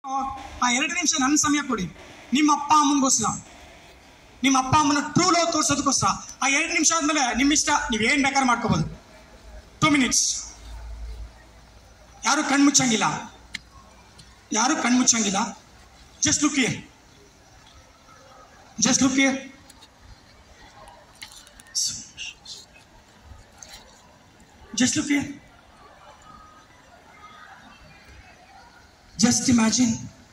ಆ ಎರಡು ನಿಮಿಷ ನನ್ನ ಸಮಯ ಕೊಡಿ ನಿಮ್ಮ ಅಪ್ಪ ಅಮ್ಮನಿಗೋಸ್ಕರ ನಿಮ್ಮ ಅಪ್ಪ ಅಮ್ಮನ ಟ್ರೂ ಲವ್ ತೋರ್ಸೋದಕ್ಕೋಸ್ಕರ ಆ ಎರಡು ನಿಮಿಷ ಆದ್ಮೇಲೆ ನಿಮ್ಮ ಇಷ್ಟ ನೀವು ಏನು ಬೇಕಾದ್ರೆ ಮಾಡ್ಕೋಬೋದು ಟೂ ಮಿನಿಟ್ಸ್ ಯಾರು ಕಣ್ಮುಚ್ಚಂಗಿಲ್ಲ ಯಾರು ಕಣ್ಮುಚ್ಚಂಗಿಲ್ಲ just look here just look here just look here just imagine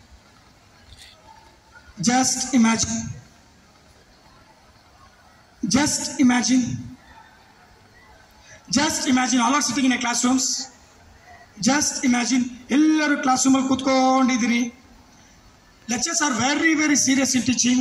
just imagine just imagine just imagine all are sitting in a classrooms just imagine ಎಲ್ಲರೂ ಕ್ಲಾಸ್ ರೂಮಲ್ಲಿ ಕೂತ್ಕೊಂಡಿದ್ದೀರಿ lectures are very very serious in teaching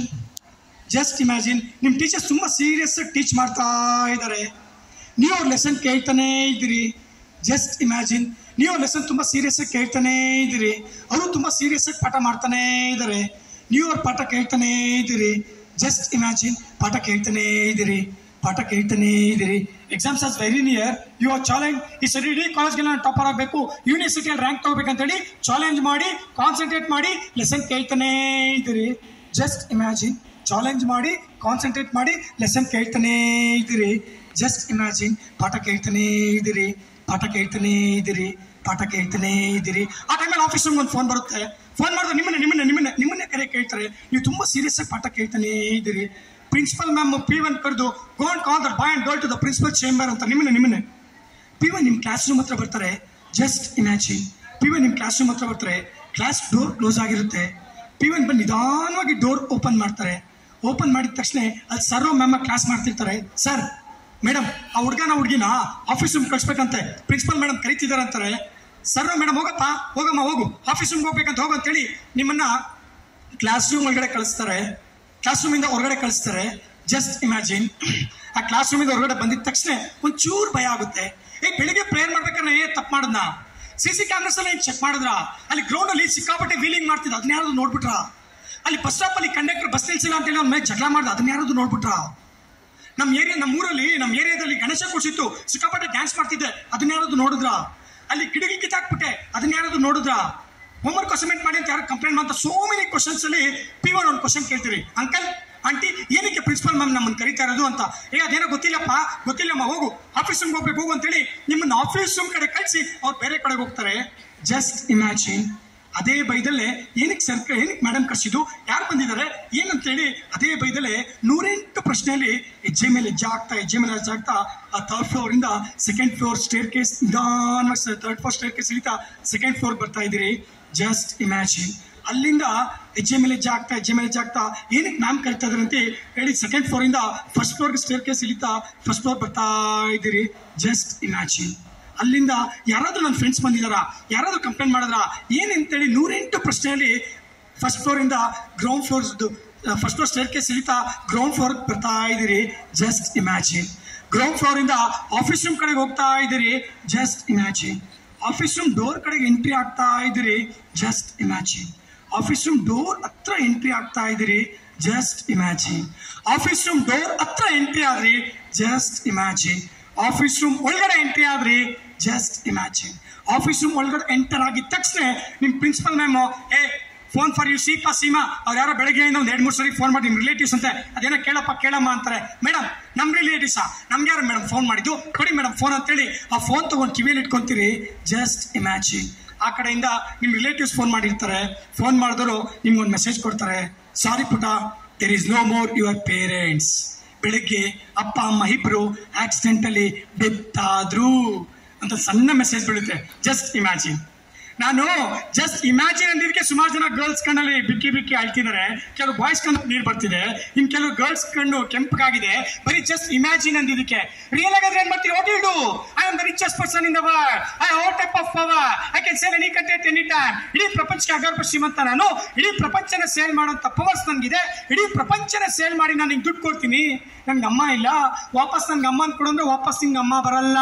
just imagine ನಿಮ್ಮ teachers ತುಂಬ serious teach ಮಾಡ್ತಾ ಇದ್ದಾರೆ ನೀವು ಅವ್ರ lesson ಕೇಳ್ತಾನೇ ಇದ್ದೀರಿ ಜಸ್ಟ್ ಇಮ್ಯಾಜಿನ್ ನೀವು ಅವ್ರ ಲೆಸನ್ ತುಂಬ ಸೀರಿಯಸ್ ಆಗಿ ಕೇಳ್ತಾನೇ ಇದ್ದೀರಿ ಅವರು ತುಂಬ ಸೀರಿಯಸ್ ಆಗಿ ಪಾಠ ಮಾಡ್ತಾನೇ ಇದ್ದಾರೆ ನೀವು ಅವ್ರ ಪಾಠ ಕೇಳ್ತಾನೇ ಇದ್ದೀರಿ ಜಸ್ಟ್ ಇಮ್ಯಾಜಿನ್ ಪಾಠ ಕೇಳ್ತಾನೇ ಇದ್ದೀರಿ ಪಾಠ ಕೇಳ್ತಾನೇ ಇದ್ದೀರಿ exams as very near you are challenge ಈ ಸರಿ ಇಡೀ ಕಾಲೇಜ್ಗೆ ನಾನು ಟಾಪರ್ ಆಗಬೇಕು ಯೂನಿವರ್ಸಿಟಿಯಲ್ಲಿ ರ್ಯಾಂಕ್ ತಗೋಬೇಕಂತೇಳಿ ಚಾಲೆಂಜ್ ಮಾಡಿ ಕಾನ್ಸಂಟ್ರೇಟ್ ಮಾಡಿ ಲೆಸನ್ ಕೇಳ್ತಾನೇ ಇದ್ದೀರಿ ಜಸ್ಟ್ ಇಮ್ಯಾಜಿನ್ ಚಾಲೆಂಜ್ ಮಾಡಿ ಕಾನ್ಸಂಟ್ರೇಟ್ ಮಾಡಿ ಲೆಸನ್ ಕೇಳ್ತಾನೇ ಇದ್ದೀರಿ ಜಸ್ಟ್ ಇಮ್ಯಾಜಿನ್ ಪಾಠ ಕೇಳ್ತಾನೇ ಇದ್ದೀರಿ ಪಾಠ ಕೇಳ್ತಾನೇ ಇದ್ದೀರಿ ಪಾಠ ಕೇಳ್ತಾನೇ ಇದ್ದೀರಿ ಆ ಟೈಮಲ್ಲಿ ಆಫೀಸ್ ಒಂದು ಫೋನ್ ಬರುತ್ತೆ ಫೋನ್ ಮಾಡಿದ್ರೆ ನಿಮ್ಮನ್ನ ನಿಮ್ಮನ್ನ ನಿಮ್ಮನ್ನ ನಿಮ್ಮನ್ನೇ ಕರೆ ಕೇಳ್ತಾರೆ ನೀವು ತುಂಬ ಸೀರಿಯಸ್ ಆಗಿ ಪಾಠ ಕೇಳ್ತಾನೇ ಇದ್ದೀರಿ ಪ್ರಿನ್ಸಿಪಲ್ ಮ್ಯಾಮ್ ಪಿ ಒನ್ ಕರೆದು go and call the boy and go to the principal chamber ಅಂತ ನಿಮ್ಮನ್ನ ನಿಮ್ಮನ್ನೇ ಪಿ ಒನ್ ನಿಮ್ಮ ಕ್ಲಾಸ್ ರೂಮ್ ಹತ್ರ ಬರ್ತಾರೆ ಜಸ್ಟ್ ಇಮ್ಯಾಜಿನ್ ಪಿ ಒನ್ ನಿಮ್ಮ ಕ್ಲಾಸ್ ರೂಮ್ ಹತ್ರ ಬರ್ತಾರೆ ಕ್ಲಾಸ್ ಡೋರ್ ಕ್ಲೋಸ್ ಆಗಿರುತ್ತೆ ಪಿ ಒನ್ ಬಂದು ನಿಧಾನವಾಗಿ ಡೋರ್ ಓಪನ್ ಮಾಡ್ತಾರೆ ಓಪನ್ ಮಾಡಿದ ತಕ್ಷಣ ಅಲ್ಲಿ ಸರ್ ಮ್ಯಾಮ್ ಕ್ಲಾಸ್ ಮಾಡ್ತಿರ್ತಾರೆ ಸರ್ ಮೇಡಮ್ ಆ ಹುಡುಗನ ಹುಡುಗಿನ ಆಫೀಸ್ ರೂಮ್ ಕಳಿಸ್ಬೇಕಂತೆ ಪ್ರಿನ್ಸಿಪಲ್ ಮೇಡಮ್ ಕರಿತಿದ್ದಾರೆ ಅಂತಾರೆ ಸರ್ ಮೇಡಮ್ ಹೋಗಪ್ಪ ಹೋಗಮ್ಮ ಹೋಗು ಆಫೀಸ್ ರೂಮ್ಗೆ ಹೋಗ್ಬೇಕಂತ ಹೋಗು ಅಂತೇಳಿ ನಿಮ್ಮನ್ನ ಕ್ಲಾಸ್ ರೂಮ್ ಒಳಗಡೆ ಕಳಿಸ್ತಾರೆ ಕ್ಲಾಸ್ ರೂಮಿಂದ ಹೊರಗಡೆ ಕಳಿಸ್ತಾರೆ ಜಸ್ಟ್ ಇಮ್ಯಾಜಿನ್ ಆ ಕ್ಲಾಸ್ ರೂಮಿಂದ ಹೊರಗಡೆ ಬಂದಿದ ತಕ್ಷಣ ಒಂಚೂರು ಭಯ ಆಗುತ್ತೆ ಏ ಬೆಳಿಗ್ಗೆ ಪ್ರೇಯರ್ ಮಾಡ್ಬೇಕಾದ್ರೆ ಏ ತಪ್ಪು ಮಾಡದ್ನ ಸಿ ಸಿ ಕ್ಯಾಮ್ರಾಸ್ ಎಲ್ಲ ಚೆಕ್ ಮಾಡಿದ್ರ ಅಲ್ಲಿ ಗ್ರೌಂಡ್ ಅಲ್ಲಿ ಸಿಕ್ಕಾಪಟ್ಟೆ ವೀಲಿಂಗ್ ಮಾಡ್ತಿದ್ದ ಅದನ್ನ ಯಾರಾದ್ರು ನೋಡ್ಬಿಟ್ರ ಅಲ್ಲಿ ಬಸ್ ಸ್ಟಾಪ್ ಅಲ್ಲಿ ಕಂಡಕ್ಟರ್ ಬಸ್ ನಿಲ್ಸಿಲ್ಲ ಅಂತೇಳಿ ಅವ್ನ ಮೇಲೆ ಜಗಳ ಮಾಡ್ದ ಅದನ್ನ ಯಾರಾದ್ರು ನೋಡ್ಬಿಟ್ರ ನಮ್ಮ ಏರಿಯಾ ನಮ್ಮ ಊರಲ್ಲಿ ನಮ್ಮ ಏರಿಯಾದಲ್ಲಿ ಗಣೇಶ ಕೂರ್ಸಿತ್ತು ಸಿಕ್ಕಾಪಟ್ಟೆ ಡ್ಯಾನ್ಸ್ ಮಾಡ್ತಿದ್ದೆ ಅದನ್ನ ಯಾರಾದ್ರು ನೋಡಿದ್ರ ಅಲ್ಲಿ ಕಿಡಿಗಿ ಕಿತ್ತಾಕ್ಬಿಟ್ಟೆ ಅದನ್ನ ಯಾರಾದ್ರು ನೋಡಿದ್ರ ಹೋಮ್ವರ್ಕ್ ಅಸೈನ್ಮೆಂಟ್ ಮಾಡಿ ಅಂತ ಯಾರು ಕಂಪ್ಲೇಂಟ್ ಮಾಡ್ತಾ ಸೋ ಮೆನಿ ಕ್ವಶನ್ಸ್ ಅಲ್ಲಿ ಪಿ ಒನ್ ಒಂದು ಕ್ವಶನ್ ಕೇಳ್ತೀರಿ ಅಂಕಲ್ ಆಂಟಿ ಏನಕ್ಕೆ ಪ್ರಿನ್ಸಿಪಲ್ ಮ್ಯಾಮ್ ನಮ್ಮನ್ನು ಕರೀತಾ ಇರೋದು ಅಂತ ಏ ಅದೇನೋ ಗೊತ್ತಿಲ್ಲಪ್ಪ ಗೊತ್ತಿಲ್ಲಮ್ಮ ಹೋಗು ಆಫೀಸ್ ರೂಮ್ಗೆ ಹೋಗ್ಬೇಕು ಹೋಗು ಅಂತೇಳಿ ನಿಮ್ಮನ್ನ ಆಫೀಸ್ ರೂಮ್ ಕಡೆ ಕಳಿಸಿ ಅವ್ರು ಬೇರೆ ಕಡೆಗೆ ಹೋಗ್ತಾರೆ ಜಸ್ಟ್ ಇಮ್ಯಾಜಿನ್ ಅದೇ ಬೈದಲ್ಲೇ ಏನಕ್ಕೆ ಸರ್ ಏನಕ್ಕೆ ಮೇಡಮ್ ಕರ್ಸಿದ್ದು ಯಾರು ಬಂದಿದ್ದಾರೆ ಏನಂತೇಳಿ ಅದೇ ಬೈದಲ್ಲೇ ನೂರೆಂಟು ಪ್ರಶ್ನೆಯಲ್ಲಿ ಹೆಜ್ಜೆ ಮೇಲೆ ಹೆಜ್ಜೆ ಆಗ್ತಾ ಹೆಜ್ಜೆ ಮೇಲೆ ಹೆಜ್ಜೆ ಆಗ್ತಾ ಆ ಥರ್ಡ್ ಫ್ಲೋರ್ ಇಂದ ಸೆಕೆಂಡ್ ಫ್ಲೋರ್ ಸ್ಟೇರ್ ಕೇಸ್ ನಿಧಾನವಾಗಿ ಥರ್ಡ್ ಫ್ಲೋರ್ ಸ್ಟೇರ್ ಕೇಸ್ ಇಳಿತಾ ಸೆಕೆಂಡ್ ಫ್ಲೋರ್ ಬರ್ತಾ ಇದ್ದೀರಿ ಜಸ್ಟ್ ಇಮ್ಯಾಜಿನ್ ಅಲ್ಲಿಂದ ಹೆಜ್ಜೆ ಮೇಲೆ ಹೆಜ್ಜೆ ಆಗ್ತಾ ಹೆಜ್ಜೆ ಮೇಲೆ ಹೆಜ್ಜೆ ಆಗ್ತಾ ಏನಕ್ಕೆ ಮ್ಯಾಮ್ ಕರಿತಾ ಇದ್ದಾರೆ ಅಂತ ಹೇಳಿ ಸೆಕೆಂಡ್ ಫ್ಲೋರ್ ಇಂದ ಫಸ್ಟ್ ಫ್ಲೋರ್ಗೆ ಸ್ಟೇರ್ ಕೇಸ್ ಇಳಿತಾ ಫಸ್ಟ್ ಫ್ಲೋರ್ ಬರ್ತಾ ಇದ್ದೀರಿ ಜಸ್ಟ್ ಇಮ್ಯಾಜಿನ್ ಅಲ್ಲಿಂದ ಯಾರಾದ್ರೂ ನನ್ನ ಫ್ರೆಂಡ್ಸ್ ಬಂದಿದಾರಾ ಯಾರಾದ್ರೂ ಕಂಪ್ಲೇಂಟ್ ಮಾಡಿದ್ರ ಏನಂತೇಳಿ ನೂರೆಂಟು ಪ್ರಶ್ನೆಯಲ್ಲಿ ಫಸ್ಟ್ ಫ್ಲೋರಿಂದ ground floor first floor staircase ಇಳಿತಾ ಗ್ರೌಂಡ್ ಫ್ಲೋರ್ ಬರ್ತಾ ಇದ್ದೀರಿ ಜಸ್ಟ್ ಇಮ್ಯಾಜಿನ್ ಗ್ರೌಂಡ್ ಫ್ಲೋರಿಂದ ಆಫೀಸ್ ರೂಮ್ ಕಡೆಗೆ ಹೋಗ್ತಾ ಇದ್ದೀರಿ just imagine office room door ಕಡೆಗೆ ಎಂಟ್ರಿ ಆಗ್ತಾ ಇದ್ದೀರಿ just imagine office room door ಹತ್ರ ಎಂಟ್ರಿ ಆಗ್ತಾ ಇದ್ದೀರಿ just imagine office room door ಹತ್ರ ಎಂಟ್ರಿ ಆದ್ರಿ ಜಸ್ಟ್ ಇಮ್ಯಾಜಿನ್ ಆಫೀಸ್ ರೂಮ್ ಒಳಗಡೆ ಎಂಟ್ರಿ ಆದ್ರಿ ಜಸ್ಟ್ ಇಮ್ಯಾಜಿನ್ ಆಫೀಸ್ ರೂಮ್ ಒಳಗಡೆ ಎಂಟರ್ ಆಗಿದ ತಕ್ಷಣ ನಿಮ್ ಪ್ರಿನ್ಸಿಪಲ್ ಮ್ಯಾಮ್ ಏ ಫೋನ್ ಫಾರ್ ಯು ಸೀಪಾ ಸೀಮಾ ಅವ್ರು ಯಾರೋ ಬೆಳಗ್ಗೆಯಿಂದ ಒಂದು ಎರಡು ಮೂರು ಸರಿ ಫೋನ್ ಮಾಡಿ ನಿಮ್ಮ ರಿಲೇಟಿವ್ಸ್ ಅಂತೆ ಅದೇನೋ ಕೇಳಪ್ಪ ಕೇಳಮ್ಮ ಅಂತಾರೆ ಮೇಡಮ್ ನಮ್ಮ ರಿಲೇಟಿವ್ಸಾ ನಮ್ಗೆ ಯಾರು ಮೇಡಮ್ ಫೋನ್ ಮಾಡಿದ್ದು ಕೊಡಿ ಮೇಡಮ್ ಫೋನ್ ಅಂತೇಳಿ ಆ ಫೋನ್ ತಗೊಂಡು ಕಿವಿಯಲ್ಲಿ ಇಟ್ಕೊಂತೀರಿ ಜಸ್ಟ್ ಇಮ್ಯಾಜಿನ್ ಆ ಕಡೆಯಿಂದ ನಿಮ್ಮ ರಿಲೇಟಿವ್ಸ್ ಫೋನ್ ಮಾಡಿರ್ತಾರೆ ಫೋನ್ ಮಾಡಿದವರು ನಿಮ್ಗೊಂದು ಮೆಸೇಜ್ ಕೊಡ್ತಾರೆ ಸಾರಿ ಪುಟ there is no more your parents ಬೆಳಿಗ್ಗೆ ಅಪ್ಪ ಅಮ್ಮ ಇಬ್ರು ಆಕ್ಸಿಡೆಂಟಲ್ಲಿ ಡೆತ್ ಆದ್ರು ಅಂತ ಸಣ್ಣ ಮೆಸೇಜ್ ಬೀಳುತ್ತೆ ಜಸ್ಟ್ ಇಮ್ಯಾಜಿನ್ ನಾನು ಜಸ್ಟ್ ಇಮ್ಯಾಜಿನ್ ಅಂದಿದ್ದಕ್ಕೆ ಸುಮಾರು ಜನ ಗರ್ಲ್ಸ್ ಕಣ್ಣಲ್ಲಿ ಬಿಕ್ಕಿ ಬಿಕ್ಕಿ ಅಳ್ತಿದ್ದಾರೆ ಕೆಲವು ಬಾಯ್ಸ್ ಕಣ್ಣು ನೀರು ಬರ್ತಿದೆ ಇನ್ ಕೆಲವು ಗರ್ಲ್ಸ್ ಕಣ್ಣು ಕೆಂಪಗಾಗಿದೆ ಬರೀ ಜಸ್ಟ್ ಇಮ್ಯಾಜಿನ್ ಅಂದಿದ್ದಕ್ಕೆ ರಿಯಲ್ ಆಗಿದ್ರೆ ಏನ್ ಮಾಡ್ತೀವಿ what you do I am the richest person in the world I all type of power I can sell any content any time ಇಡೀ ಪ್ರಪಂಚಕ್ಕೆ ಅಗರ್ಭ ಶ್ರೀಮಂತ ನಾನು ಇಡೀ ಪ್ರಪಂಚನ ಸೇಲ್ ಮಾಡೋಂಥ ಪವರ್ಸ್ ನನಗಿದೆ ಇಡೀ ಪ್ರಪಂಚನ ಸೇಲ್ ಮಾಡಿ ನಾನು ನಿಂಗೆ ದುಡ್ಡು ಕೊಡ್ತೀನಿ ನಂಗೆ ಅಮ್ಮ ಇಲ್ಲ ವಾಪಸ್ ನಂಗೆ ಅಮ್ಮನ ಕೊಡು ಅಂದ್ರೆ ವಾಪಸ್ ನಿಂಗೆ ಅಮ್ಮ ಬರಲ್ಲ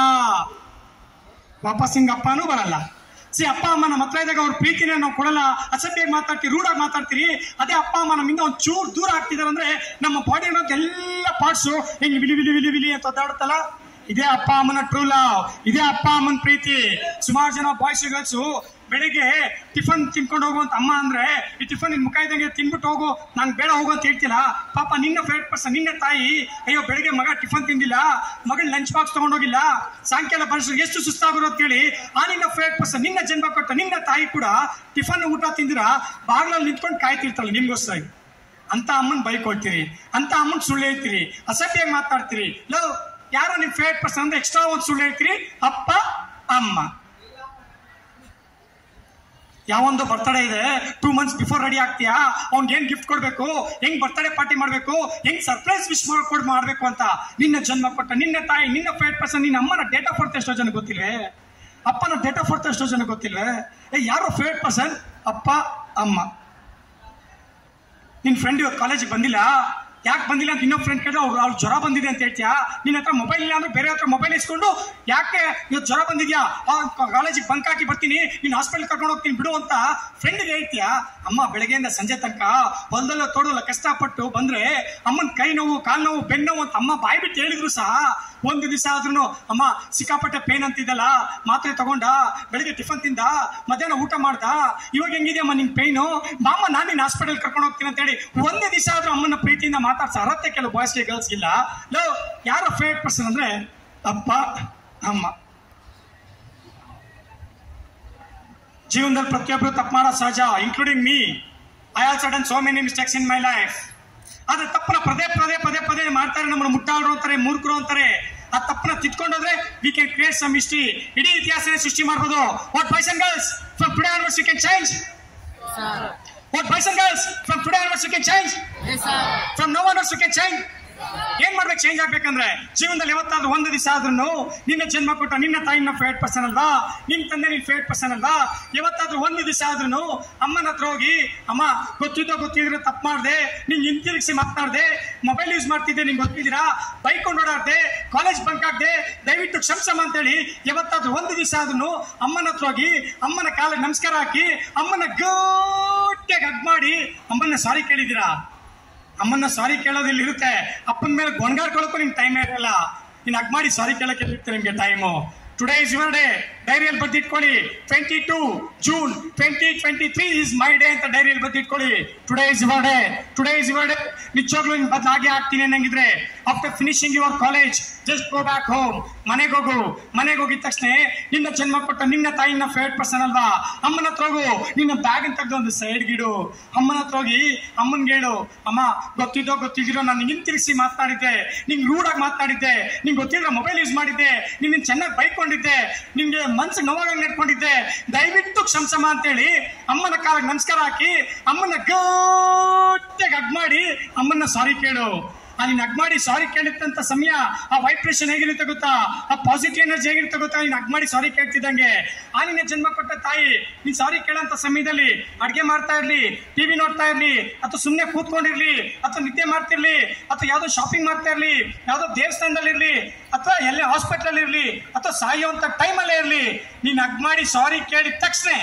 ವಾಪಸ್ ಹಿಂಗೆ ಅಪ್ಪನೂ ಬರಲ್ಲ ಸಿ ಅಪ್ಪ ಅಮ್ಮ ನಮ್ಮ ಹತ್ರ ಇದ್ದಾಗ ಅವ್ರ ಪ್ರೀತಿನ ನಾವು ಕೊಡಲ್ಲ ಅಸಭ್ಯಾಗಿ ಮಾತಾಡ್ತೀವಿ ರೂಢಾಗಿ ಮಾತಾಡ್ತೀರಿ ಅದೇ ಅಪ್ಪ ಅಮ್ಮ ನಮ್ಮಿಂದ ಒಂದು ಚೂರು ದೂರ ಆಗ್ತಿದಾರೆ ಅಂದ್ರೆ ನಮ್ಮ ಬಾಡಿ ಅನ್ನೋದು ಎಲ್ಲ ಪಾರ್ಟ್ಸು ಹಿಂಗೆ ವಿಲಿ ವಿಲಿ ವಿಲಿ ವಿಲಿ ಅಂತ ಒದ್ದಾಡುತ್ತಲ್ಲ ಇದೇ ಅಪ್ಪ ಅಮ್ಮನ ಟ್ರೂ ಲವ್ ಇದೇ ಅಪ್ಪ ಅಮ್ಮನ ಪ್ರೀತಿ ಸುಮಾರು ಜನ ಬಾಯ್ಸ್ ಗರ್ಲ್ಸು ಬೆಳಿಗ್ಗೆ ಟಿಫನ್ ತಿನ್ಕೊಂಡು ಹೋಗುವಂತ ಅಮ್ಮ ಅಂದ್ರೆ ಈ ಟಿಫನ್ ನಿನ್ ಮುಖ ಇದ್ದಂಗೆ ತಿನ್ಬಿಟ್ಟು ಹೋಗು ನಂಗೆ ಬೇಡ ಹೋಗು ಅಂತ ಹೇಳ್ತಿಲ್ಲ ಪಾಪ ನಿನ್ನ ಫೇವ್ರೆಟ್ ಪರ್ಸನ್ ನಿನ್ನ ತಾಯಿ ಅಯ್ಯೋ ಬೆಳಿಗ್ಗೆ ಮಗ ಟಿಫನ್ ತಿಂದಿಲ್ಲ ಮಗಳ ಲಂಚ್ ಬಾಕ್ಸ್ ತಗೊಂಡೋಗಿಲ್ಲ ಸಾಯಂಕಾಲ ಬನ್ಸ್ ಎಷ್ಟು ಸುಸ್ತಾಗಿರೋ ಅಂತ ಹೇಳಿ ಆ ನಿನ್ನ ಫೇವ್ರೆಟ್ ಪರ್ಸನ್ ನಿನ್ನ ಜನ್ಮ ಕೊಟ್ಟ ನಿನ್ನ ತಾಯಿ ಕೂಡ ಟಿಫನ್ ಊಟ ತಿಂದಿರ ಬಾಗ್ಲಲ್ಲಿ ನಿಂತ್ಕೊಂಡು ಕಾಯ್ತಿರ್ತಾಳೆ ನಿಮ್ಗೋಸ್ಕರ ಅಂತ ಅಮ್ಮನ್ ಬೈಕ್ ಕೊಡ್ತೀರಿ ಅಂತ ಅಮ್ಮನ್ ಸುಳ್ಳು ಹೇಳ್ತೀರಿ ಅಸಭ್ಯಾಗಿ ಮಾತಾಡ್ತೀರಿ ಲವ್ ಯಾರೋ ನಿಮ್ ಫೇವ್ರೆಟ್ ಪರ್ಸನ್ ಅಂದ್ರೆ ಎಕ್ಸ್ಟ್ರಾ ಒಂದು ಸುಳ್ಳು ಹೇಳ್ತೀರಿ ಅಪ್ಪ ಅಮ್ಮ ಯಾವೊಂದು ಬರ್ತಡೇ ಇದೆ ಟೂ ಮಂತ್ಸ್ ಬಿಫೋರ್ ರೆಡಿ ಆಗ್ತೀಯಾ ಅವ್ನಿಗೆ ಏನ್ ಗಿಫ್ಟ್ ಕೊಡ್ಬೇಕು ಹೆಂಗ್ ಬರ್ತಡೇ ಪಾರ್ಟಿ ಮಾಡ್ಬೇಕು ಹೆಂಗ್ ಸರ್ಪ್ರೈಸ್ ವಿಶ್ ಮಾಡ್ಕೊಡ್ ಮಾಡ್ಬೇಕು ಅಂತ ನಿನ್ನ ಜನ್ಮ ಕೊಟ್ಟ ನಿನ್ನ ತಾಯಿ ನಿನ್ನ ಫೇಟ್ ಪರ್ಸನ್ ನಿನ್ನ ಅಮ್ಮನ ಡೇಟ್ ಆಫ್ ಬರ್ತ್ ಎಷ್ಟೋ ಜನ ಗೊತ್ತಿಲ್ವೇ ಅಪ್ಪನ ಡೇಟ್ ಆಫ್ ಬರ್ತ್ ಎಷ್ಟೋ ಜನ ಗೊತ್ತಿಲ್ವೇ ಏ ಯಾರೋ ಫೇಟ್ ಪರ್ಸನ್ ಅಪ್ಪ ಅಮ್ಮ ನಿನ್ ಫ್ರೆಂಡ್ ಇವತ್ತು ಕಾಲೇಜಿಗೆ ಬಂದಿಲ್ಲ ಯಾಕೆ ಬಂದಿಲ್ಲ ಅಂತ ಇನ್ನೊಬ್ಬ ಫ್ರೆಂಡ್ ಕೇಳಿದ್ರೆ ಅವ್ರು ಅವ್ರು ಜ್ವರ ಬಂದಿದೆ ಅಂತ ಹೇಳ್ತೀಯಾ ನಿನ್ನ ಹತ್ರ ಮೊಬೈಲ್ ಇಲ್ಲ ಅಂದ್ರೆ ಬೇರೆ ಹತ್ರ ಮೊಬೈಲ್ ಇಸ್ಕೊಂಡು ಯಾಕೆ ಇವತ್ತು ಜ್ವರ ಬಂದಿದ್ಯಾ ಕಾಲೇಜಿಗೆ ಬಂಕ್ ಹಾಕಿ ಬರ್ತೀನಿ ನೀನು ಹಾಸ್ಪಿಟಲ್ ಕರ್ಕೊಂಡು ಹೋಗ್ತೀನಿ ಬಿಡು ಅಂತ ಫ್ರೆಂಡ್ಗೆ ಹೇಳ್ತೀಯಾ ಅಮ್ಮ ಬೆಳಗ್ಗೆಯಿಂದ ಸಂಜೆ ತನಕ ಹೊಲದಲ್ಲ ತೋಡಲ್ಲ ಕಷ್ಟಪಟ್ಟು ಬಂದ್ರೆ ಅಮ್ಮನ ಕೈ ನೋವು ಕಾಲು ನೋವು ಬೆನ್ನು ನೋವು ಅಂತ ಅಮ್ಮ ಬಾಯಿ ಬಿಟ್ಟು ಹೇಳಿದ್ರು ಸಹ ಒಂದು ದಿವಸ ಆದ್ರೂ ಅಮ್ಮ ಸಿಕ್ಕಾಪಟ್ಟೆ ಪೇನ್ ಅಂತಿದ್ದಲ್ಲ ಮಾತ್ರೆ ತಗೊಂಡ ಬೆಳಿಗ್ಗೆ ಟಿಫನ್ ತಿಂದ ಮಧ್ಯಾಹ್ನ ಊಟ ಮಾಡ್ದ ಇವಾಗ ಹೆಂಗಿದೆಯಮ್ಮ ನಿನ್ ಪೇನು ಬಾಮ್ಮ ನಾನು ನಿನ್ನ ಹಾಸ್ಪಿಟಲ್ ಕರ್ಕೊಂಡು ಹೋಗ್ತೀನಿ ಅಂತ ಹೇಳಿ ಒಂದೇ ದಿವಸ ಆದ್ರೂ ಅಮ್ಮನ ಪ್ರೀತಿಯಿಂದ ಮಾತಾಡ್ಸ ಅರತ್ತೆ ಕೆಲವು ಬಾಯ್ಸ್ಗೆ ಗರ್ಲ್ಸ್ ಇಲ್ಲ ಲೋ ಯಾರ ಫೇವ್ರೆಟ್ ಪರ್ಸನ್ ಅಂದ್ರೆ ಅಪ್ಪ ಅಮ್ಮ ಜೀವನದಲ್ಲಿ ಪ್ರತಿಯೊಬ್ಬರು ತಪ್ಪು ಮಾಡೋ ಸಹಜ including me I also done so many mistakes in my life ಆದ್ರೆ ತಪ್ಪನ ಪದೇ ಪದೇ ಪದೇ ಪದೇ ಮಾಡ್ತಾರೆ ನಮ್ಮನ್ನು ಮುಟ್ಟಾಳರು ಅಂತಾರೆ ಮೂರ್ಖರು ಅಂತಾರೆ ಆ ತಪ್ಪನ ತಿದ್ಕೊಂಡೋದ್ರೆ we can create some history ಇಡೀ ಇತಿಹಾಸನೇ ಸೃಷ್ಟಿ ಮಾಡ್ಬೋದು what boys and girls from today onwards you can change what boys and girls from today onwards you can change from now onwards you can change ಏನ್ ಮಾಡ್ಬೇಕು change ಆಗ್ಬೇಕಂದ್ರೆ ಜೀವನದಲ್ಲಿ ಯಾವತ್ತಾದ್ರೂ ಒಂದು ದಿವಸ ಆದ್ರೂ ನಿನ್ನ ಜನ್ಮ ಕೊಟ್ಟ ನಿನ್ನ ತಾಯಿನ ಫೇಟ್ ಪರ್ಸನ್ ಅಲ್ವಾ ನಿನ್ ತಂದೆ ನಿನ್ ಫೇಟ್ ಪರ್ಸನ್ ಅಲ್ವಾ ಯಾವತ್ತಾದ್ರೂ ಒಂದು ದಿವಸ ಆದ್ರೂ ಅಮ್ಮನ ಹತ್ರ ಹೋಗಿ ಅಮ್ಮ ಗೊತ್ತಿದ್ದೋ ಗೊತ್ತಿದ್ರೆ ತಪ್ಪು ಮಾಡ್ದೆ ನೀನ್ ಹಿಂತಿರುಗಿಸಿ ಮಾತನಾಡ್ದೆ ಮೊಬೈಲ್ ಯೂಸ್ ಮಾಡ್ತಿದ್ದೆ ನಿಂಗೆ ಗೊತ್ತಿದ್ದೀರಾ ಬೈಕ್ ಓಡಾಡ್ದೆ ಕಾಲೇಜ್ ಬಂಕ್ ಆಗ್ದೆ ದಯವಿಟ್ಟು ಕ್ಷಮಿಸಮ್ಮ ಅಂತೇಳಿ ಯಾವತ್ತಾದ್ರೂ ಒಂದು ದಿವಸ ಆದ್ರೂ ಅಮ್ಮನ ಹತ್ರ ಹೋಗಿ ಅಮ್ಮನ ಕಾಲಿಗೆ ನಮಸ್ಕಾರ ಹಾಕಿ ಅಮ್ಮನ ಗಟ್ಟಿಯಾಗಿ ಹಗ್ ಮಾಡಿ ಅಮ್ಮನ ಸಾರಿ ಕೇಳಿದ್ದೀರಾ ಅಮ್ಮನ್ನ ಸಾರಿ ಕೇಳೋದಿಲ್ಲ ಇರುತ್ತೆ ಅಪ್ಪನ ಮೇಲೆ ಗೊಣಗಾಡ್ಕೊಳ್ಳೋಕ್ಕೂ ನಿಮ್ಗೆ ಟೈಮ್ ಇರಲ್ಲ ನೀನು ಹಗ್ ಮಾಡಿ ಸಾರಿ ಕೇಳಕ್ಕೆ ಇರುತ್ತೆ ನಿಮ್ಗೆ time today is your day ಡೈರಿಯಲ್ಲಿ ಬರೆದಿಟ್ಕೊಳ್ಳಿ twenty two June twenty twenty three is my day ಅಂತ ಡೈರಿಯಲ್ಲಿ ಬರೆದಿಟ್ಕೊಳ್ಳಿ today is your day today is your day ನಿಜವಾಗ್ಲೂ ನಿನ್ ಬದಲಾಗಿ ಆಗ್ತೀನಿ ಅನ್ನಂಗಿದ್ರೆ after finishing your college just go back home ಮನೆಗೆ ಹೋಗು ಮನೆಗೆ ಹೋಗಿದ ತಕ್ಷಣ ನಿನ್ನ ಜನ್ಮ ಕೊಟ್ಟ ನಿನ್ನ ತಾಯಿನ ಫೇವ್ರೆಟ್ ಪರ್ಸನ್ ಅಲ್ವಾ ಅಮ್ಮನ ಹತ್ರ ಹೋಗು ನಿನ್ನ ಬ್ಯಾಗ್ ತೆಗೆದು ಒಂದು ಸೈಡ್ ಗಿಡು ಅಮ್ಮನ ಹತ್ರ ಹೋಗಿ ಅಮ್ಮನ್ಗೆ ಹೇಳು ಅಮ್ಮ ಗೊತ್ತಿದ್ದೋ ಗೊತ್ತಿದ್ದೀರೋ ನಾನು ಹಿಂತಿರುಗಿಸಿ ಮಾತನಾಡಿದ್ದೆ ನಿಂಗೆ ರೂಢಾಗಿ ಮಾತನಾಡಿದ್ದೆ ನಿಂಗೆ ಗೊತ್ತಿದ್ರೆ ಮೊಬೈಲ್ ಯೂಸ್ ಮಾಡಿದ್ದೆ ನಿನ್ನ ಚೆನ್ನಾಗಿ ಬೈಕೊಂಡಿದ್ದೆ ನಿನ್ಗೆ ಮನ್ಸಿಗೆ ನೋವಾಗ ನಡ್ಕೊಂಡಿದ್ದೆ ದಯವಿಟ್ಟು ಕ್ಷಮಿಸಮ್ಮ ಅಂತೇಳಿ ಅಮ್ಮನ ಕಾಲಕ್ಕೆ ನಮಸ್ಕಾರ ಹಾಕಿ ಅಮ್ಮನ ಗಟ್ಟಿಯಾಗಿ ಹಗ್ ಮಾಡಿ ಅಮ್ಮನ ಸಾರಿ ಕೇಳು ಆ ನೀನು ಹಗ್ ಮಾಡಿ ಸಾರಿ ಕೇಳಿದಂತ ಸಮಯ ಆ ವೈಬ್ರೇಷನ್ ಹೇಗಿರುತ್ತೆ ಗೊತ್ತಾ ಆ ಪಾಸಿಟಿವ್ ಎನರ್ಜಿ ಹೇಗಿರುತ್ತೆ ಗೊತ್ತಾ ನೀನು ಹಗ್ ಮಾಡಿ ಸಾರಿ ಕೇಳ್ತಿದ್ದಂಗೆ ಆ ನಿನ್ನ ಜನ್ಮ ಕೊಟ್ಟ ತಾಯಿ ನೀನ್ ಸಾರಿ ಕೇಳೋಂತ ಸಮಯದಲ್ಲಿ ಅಡ್ಗೆ ಮಾಡ್ತಾ ಇರ್ಲಿ ಟಿವಿ ನೋಡ್ತಾ ಇರ್ಲಿ ಅಥವಾ ಸುಮ್ಮನೆ ಕೂತ್ಕೊಂಡಿರ್ಲಿ ಅಥವಾ ನಿದ್ದೆ ಮಾಡ್ತಿರ್ಲಿ ಅಥವಾ ಯಾವ್ದೋ ಶಾಪಿಂಗ್ ಮಾಡ್ತಾ ಇರ್ಲಿ ಯಾವ್ದೋ ದೇವಸ್ಥಾನದಲ್ಲಿ ಇರ್ಲಿ ಅಥವಾ ಎಲ್ಲೇ ಹಾಸ್ಪಿಟಲ್ ಇರ್ಲಿ ಅಥವಾ ಸಾಯುವಂತ ಟೈಮಲ್ಲೇ ಇರ್ಲಿ ನೀನ್ ಹಗ್ ಮಾಡಿ ಸಾರಿ ಕೇಳಿದ ತಕ್ಷಣ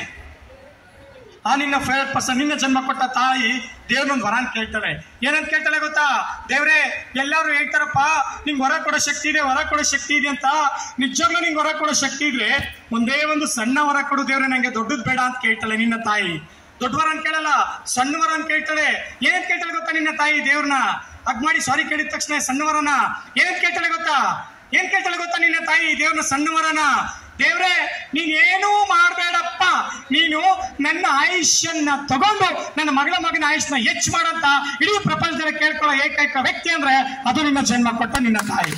ಆ ನಿನ್ನ ಫೇವ್ರೆಟ್ ಪರ್ಸನ್ ನಿನ್ನ ಜನ್ಮ ಕೊಟ್ಟ ತಾಯಿ ದೇವ್ರನ್ನೊಂದು ವರ ಅಂತ ಕೇಳ್ತಾಳೆ ಏನಂತ ಕೇಳ್ತಾಳೆ ಗೊತ್ತಾ ದೇವ್ರೆ ಎಲ್ಲರೂ ಹೇಳ್ತಾರಪ್ಪ ನಿಂಗೆ ವರ ಕೊಡೋ ಶಕ್ತಿ ಇದೆ ವರ ಕೊಡೋ ಶಕ್ತಿ ಇದೆ ಅಂತ ನಿಜವಾಗ್ಲೂ ನಿಂಗೆ ವರ ಕೊಡೋ ಶಕ್ತಿ ಇದ್ರೆ ಒಂದೇ ಒಂದು ಸಣ್ಣ ವರ ಕೊಡು ದೇವ್ರೆ ನಂಗೆ ದೊಡ್ಡದು ಬೇಡ ಅಂತ ಕೇಳ್ತಾಳೆ ನಿನ್ನ ತಾಯಿ ದೊಡ್ಡ ವರ ಅಂತ ಕೇಳಲ್ಲ ಸಣ್ಣ ವರ ಅಂತ ಕೇಳ್ತಾಳೆ ಏನ್ ಕೇಳ್ತಾಳೆ ಗೊತ್ತಾ ನಿನ್ನ ತಾಯಿ ದೇವ್ರನ್ನ ಅಗ್ ಮಾಡಿ ಸಾರಿ ಕೇಳಿದ ತಕ್ಷಣ ಸಣ್ಣ ವರನ ಏನ್ ಕೇಳ್ತಾಳೆ ಗೊತ್ತಾ ಏನ್ ಕೇಳ್ತಾಳೆ ಗೊತ್ತಾ ನಿನ್ನ ತಾಯಿ ದೇವ್ರನ್ನ ಸಣ್ಣ ವರನ ದೇವ್ರೆ ನೀನೇನೂ ಮಾಡಬೇಡಪ್ಪ ನೀನು ನನ್ನ ಆಯುಷ್ಯನ್ನ ತಗೊಂಡು ನನ್ನ ಮಗಳ ಮಗನ ಆಯುಷ್ಯನ ಹೆಚ್ಚು ಮಾಡಂತ ಇಡೀ ಪ್ರಪಂಚದಲ್ಲಿ ಕೇಳ್ಕೊಳ್ಳೋ ಏಕೈಕ ವ್ಯಕ್ತಿ ಅಂದ್ರೆ ಅದು ನಿನ್ನ ಜನ್ಮ ಕೊಟ್ಟ ನಿನ್ನ ತಾಯಿ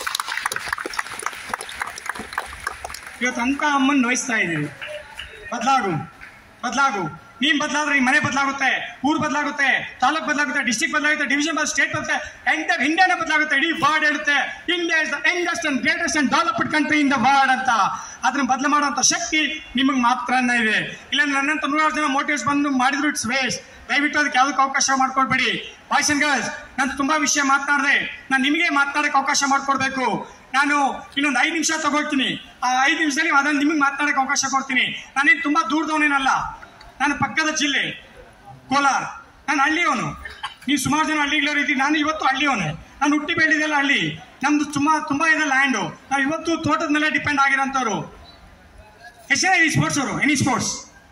ಇವತ್ತು ಅಂತ ಅಮ್ಮನ್ ನೋಯಿಸ್ತಾ ಇದ್ದೀವಿ ಬದಲಾಗು ಬದಲಾಗು ನೀನ್ ಬದಲಾದ್ರೆ ಈ ಮನೆ ಬದಲಾಗುತ್ತೆ ಊರ್ ಬದಲಾಗುತ್ತೆ ತಾಲೂಕ್ ಬದಲಾಗುತ್ತೆ ಡಿಸ್ಟ್ರಿಕ್ಟ್ ಬದಲಾಗುತ್ತೆ ಡಿವಿಷನ್ ಬದಲಾಗುತ್ತೆ ಸ್ಟೇಟ್ ಬದಲಾಗುತ್ತೆ ಎಂಟರ್ ಇಂಡಿಯಾನೇ ಬದಲಾಗುತ್ತೆ ಇಡೀ ವರ್ಲ್ಡ್ ಹೇಳುತ್ತೆ India is the youngest and greatest and developed country in the world ಅಂತ ಅದನ್ನ ಬದಲು ಮಾಡುವಂತ ಶಕ್ತಿ ನಿಮಗೆ ಮಾತ್ರನೇ ಇದೆ ಇಲ್ಲ ನನ್ನಂತ ನೂರಾರು ಜನ ಮೋಟಿವೇಟ್ಸ್ ಬಂದು ಮಾಡಿದ್ರು ಇಟ್ಸ್ ವೇಸ್ಟ್ ದಯವಿಟ್ಟು ಅದಕ್ಕೆ ಯಾವುದಕ್ಕೆ ಅವಕಾಶ ಮಾಡ್ಕೊಡ್ಬೇಡಿ ಬಾಯ್ಸ್ ಅಂಡ್ ಗರ್ಲ್ಸ್ ನಾನು ತುಂಬಾ ವಿಷಯ ಮಾತನಾಡಿದೆ ನಾನು ನಿಮಗೆ ಮಾತನಾಡಕ್ಕೆ ಅವಕಾಶ ಮಾಡ್ಕೊಡ್ಬೇಕು ನಾನು ಇನ್ನೊಂದು ಐದು ನಿಮಿಷ ತಗೊಳ್ತೀನಿ ಆ ಐದು ನಿಮಿಷದಲ್ಲಿ ಅದನ್ನು ನಿಮಗೆ ಮಾತನಾಡಕ್ಕೆ ಅವಕಾಶ ಕೊಡ್ತೀನಿ ನಾನೇನು ತುಂಬಾ ದೂರದವನೇನಲ್ಲ ನಾನು ಪಕ್ಕದ ಜಿಲ್ಲೆ ಕೋಲಾರ ನಾನು ಹಳ್ಳಿಯವನು ನೀವು ಸುಮಾರು ಜನ ಹಳ್ಳಿಗಳವ್ರು ಇದ್ದೀವಿ ನಾನು ಇವತ್ತು ಹಳ್ಳಿಯವನು ನಾನು ಹುಟ್ಟಿ ಬೆಳೆದಿದ್ದೆಲ್ಲ ಹಳ್ಳಿ ನಮ್ದು ತುಂಬಾ ತುಂಬಾ ಇದೆ ಲ್ಯಾಂಡು ನಾವು ಇವತ್ತು ತೋಟದ ಮೇಲೆ ಡಿಪೆಂಡ್ ಆಗಿರೋಂಥವ್ರು ಎಷ್ಟು ಜನ ಎನಿ ಸ್ಪೋರ್ಟ್ಸ್ ಅವರು ಎನಿ ಸ್ಪೋರ್ಟ್ಸ್